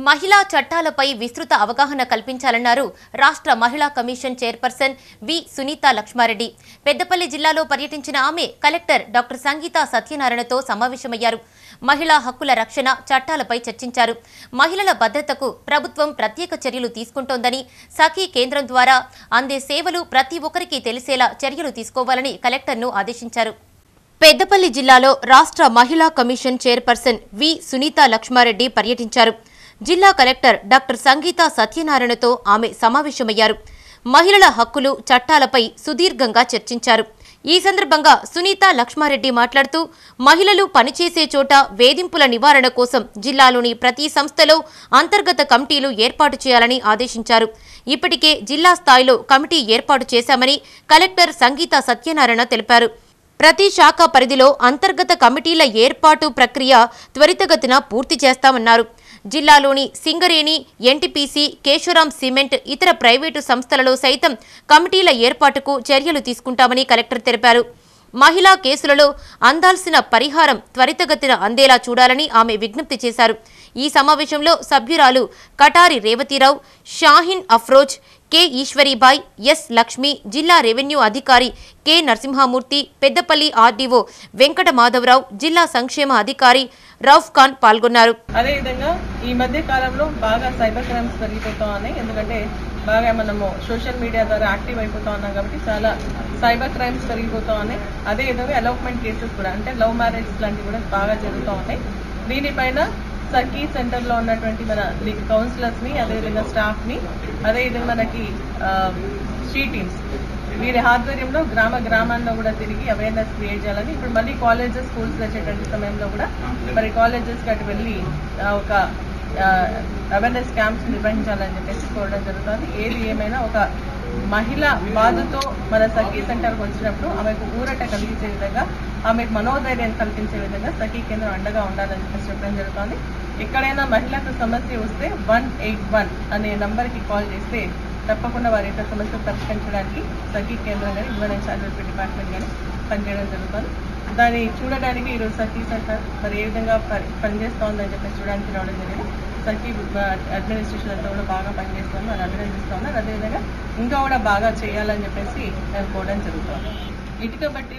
మహిళా చట్టాలపై విస్తృత అవగాహన కల్పించాలన్నారు రాష్ట్ర మహిళా కమిషన్ చైర్పర్సన్ వి సునీత లక్ష్మారెడ్డి పెద్దపల్లి జిల్లాలో పర్యటించిన ఆమె కలెక్టర్ డాక్టర్ సంగీత సత్యనారాయణతో సమావేశమయ్యారు మహిళా హక్కుల రక్షణ చట్టాలపై చర్చించారు మహిళల భద్రతకు ప్రభుత్వం ప్రత్యేక చర్యలు తీసుకుంటోందని సఖీ కేంద్రం ద్వారా అందే సేవలు ప్రతి ఒక్కరికి తెలిసేలా చర్యలు తీసుకోవాలని కలెక్టర్ను ఆదేశించారు పెద్దపల్లి జిల్లాలో రాష్ట్ర మహిళా కమిషన్ చైర్పర్సన్ వి సునీత లక్ష్మారెడ్డి పర్యటించారు జిల్లా కలెక్టర్ డాక్టర్ సంగీత సత్యనారాయణతో ఆమె సమావేశమయ్యారు మహిళల హక్కులు చట్టాలపై సుదీర్ఘంగా చర్చించారు ఈ సందర్భంగా సునీత లక్ష్మారెడ్డి మాట్లాడుతూ మహిళలు పనిచేసే చోట వేధింపుల నివారణ కోసం జిల్లాలోని ప్రతి సంస్థలో అంతర్గత కమిటీలు ఏర్పాటు చేయాలని ఆదేశించారు ఇప్పటికే జిల్లా స్థాయిలో కమిటీ ఏర్పాటు చేశామని కలెక్టర్ సంగీత సత్యనారాయణ తెలిపారు ప్రతి శాఖ పరిధిలో అంతర్గత కమిటీల ఏర్పాటు ప్రక్రియ త్వరితగతిన పూర్తి చేస్తామన్నారు జిల్లాలోని సింగరేణి ఎన్టీపీసీ కేశవరాం సిమెంట్ ఇతర ప్రైవేటు సంస్థలలో సైతం కమిటీల ఏర్పాటుకు చర్యలు తీసుకుంటామని కలెక్టర్ తెలిపారు మహిళా కేసులలో అందాల్సిన పరిహారం త్వరితగతిన అందేలా చూడాలని ఆమె విజ్ఞప్తి చేశారు ఈ సమావేశంలో సభ్యురాలు కటారి రేవతిరావు షాహిన్ అఫ్రోజ్ కె ఈశ్వరీబాయ్ ఎస్ లక్ష్మి జిల్లా రెవెన్యూ అధికారి కె నరసింహమూర్తి పెద్దపల్లి ఆర్డీఓ వెంకట మాధవరావు జిల్లా సంక్షేమ అధికారి రౌఫ్ ఖాన్ పాల్గొన్నారు అదేవిధంగా ఈ మధ్య కాలంలో బాగా సైబర్ క్రైమ్స్ పెరిగిపోతా ఉన్నాయి ఎందుకంటే బాగా మనము సోషల్ మీడియా ద్వారా యాక్టివ్ అయిపోతా ఉన్నాం కాబట్టి చాలా సైబర్ క్రైమ్స్ పెరిగిపోతా ఉన్నాయి అదేవిధంగా అలౌట్మెంట్ కేసెస్ కూడా అంటే లవ్ మ్యారేజ్ లాంటివి కూడా బాగా జరుగుతూ ఉన్నాయి దీనిపైన సఖీ సెంటర్ లో ఉన్నటువంటి మన కౌన్సిలర్స్ ని అదేవిధంగా స్టాఫ్ ని అదేవిధంగా మనకి షీ టీమ్స్ వీరి ఆధ్వర్యంలో గ్రామ గ్రామాల్లో కూడా తిరిగి అవేర్నెస్ క్రియేట్ చేయాలని ఇప్పుడు మళ్ళీ కాలేజెస్ స్కూల్స్ వచ్చేటువంటి సమయంలో కూడా మరి కాలేజెస్ అటు వెళ్ళి ఆ, ఒక అవేర్నెస్ క్యాంప్స్ నిర్వహించాలని చెప్పేసి కోరడం జరుగుతుంది ఏది ఏమైనా ఒక మహిళ బాధతో మన సఖీ సెంటర్కి వచ్చినప్పుడు ఆమెకు ఊరట కలిగించే విధంగా ఆమెకు మనోధైర్యం కల్పించే విధంగా సఖీ కేంద్రం అండగా ఉండాలని చెప్పేసి చెప్పడం జరుగుతుంది ఎక్కడైనా మహిళకు సమస్య వస్తే వన్ ఎయిట్ వన్ అనే నంబర్కి కాల్ చేస్తే తప్పకుండా వారి యొక్క సమస్యలు పరిష్కరించడానికి సఖీ కేంద్రం కానీ women and child welfare department కానీ పనిచేయడం జరుగుతుంది దాన్ని చూడడానికి ఈరోజు సఖీ సెంటర్ మరి ఏ విధంగా పని- పనిచేస్తోందని చెప్పేసి చూడడానికి రావడం జరిగింది సఖీ అడ్మినిస్ట్రేషన్ అంతా కూడా బాగా పనిచేస్తుంది అని అభినందిస్తూ ఉన్నారు అదేవిధంగా ఇంకా కూడా బాగా చేయాలని చెప్పేసి నేను కోరడం జరుగుతుంది ఇటుక బట్టి